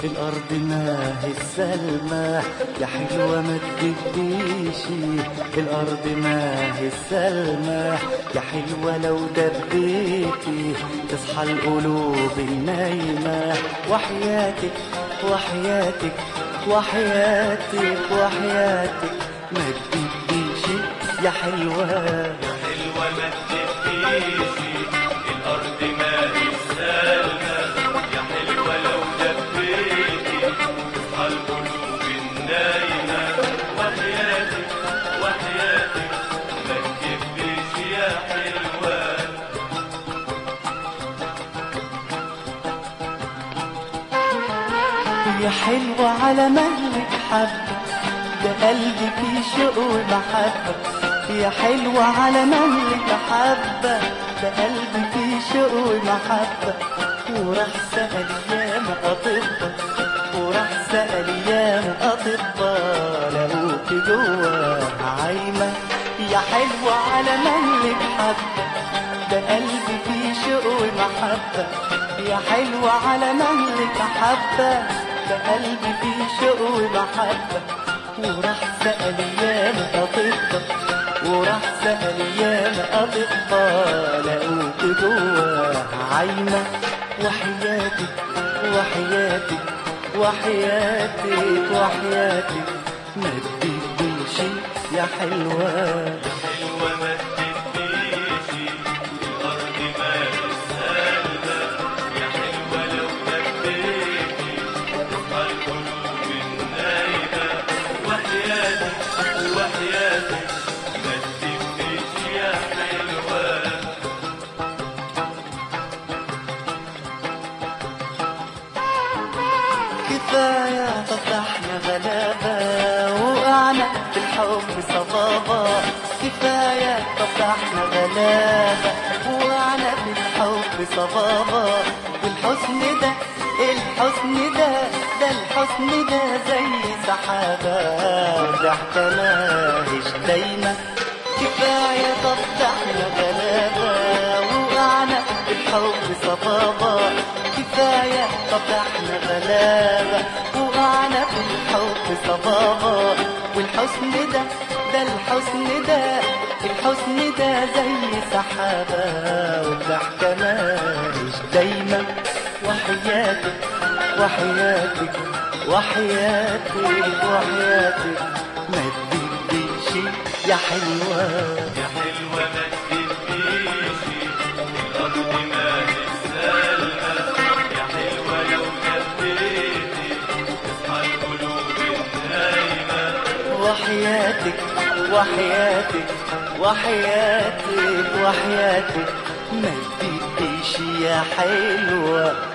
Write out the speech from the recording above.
الأرض ما هي السلمى يا حلوة ما تدبيش الأرض ما هي السلمى يا حلوة لو دبيتي تصحى القلوب النايمة وحياتك وحياتك وحياتك وحياتك ما تدبيش يا حلوة حلوة ما تدفيش الأرض ما هي السالمة يا حلوة لو دبيتي تصحى القلوب النايمة وحياتك وحياتك ما تدفيش يا حلوة يا حلوة على مهلك حبة ده قلبي فيه شوق ومحبة يا حلوة على مهلك حبة ده قلبي فيه شوق ومحبة وراح سأل ياما أطباء وراح سأل ياما أطباء لقوك جوا عايمة يا حلوة على مهلك حبة ده قلبي فيه شوق ومحبة يا حلوة على مهلك حبة ده قلبي فيه شوق ومحبة وراح سأل ياما أطباء وراح سأل ياما أطباء لقوك جوا عايمة وحياتك وحياتك وحياتك وحياتك ما تديش يا حلوة حلوة ما تدفيش الأرض ما هي السالمة يا حلوة لو دبيتي تصحى القلوب النايمة وحياتك وحياتك ما تدفيش يا حلوة كفاية فتحنا غلابة وقعنا في الحب صبابة كفاية فتحنا غلابة وقعنا في الحب صبابة والحسن ده الحسن ده ده الحسن ده زي سحابة ضحكة ماهيش دايما كفاية فتحنا غلابة وقعنا في الحب صبابة كفاية فتحنا غلابة وقعنا في الحب صبابة والحسن ده ده الحسن ده الحسن ده زي سحابة والضحكة ماهيش دايما وحياتك وحياتك وحياتك وحياتك ما تديش يا حلوة يا حلوة ما تدفيش الأرض ما هي السالمة يا حلوة لو دبيتي تصحى القلوب النايمة وحياتك وحياتك وحياتك وحياتك ما تديش يا حلوة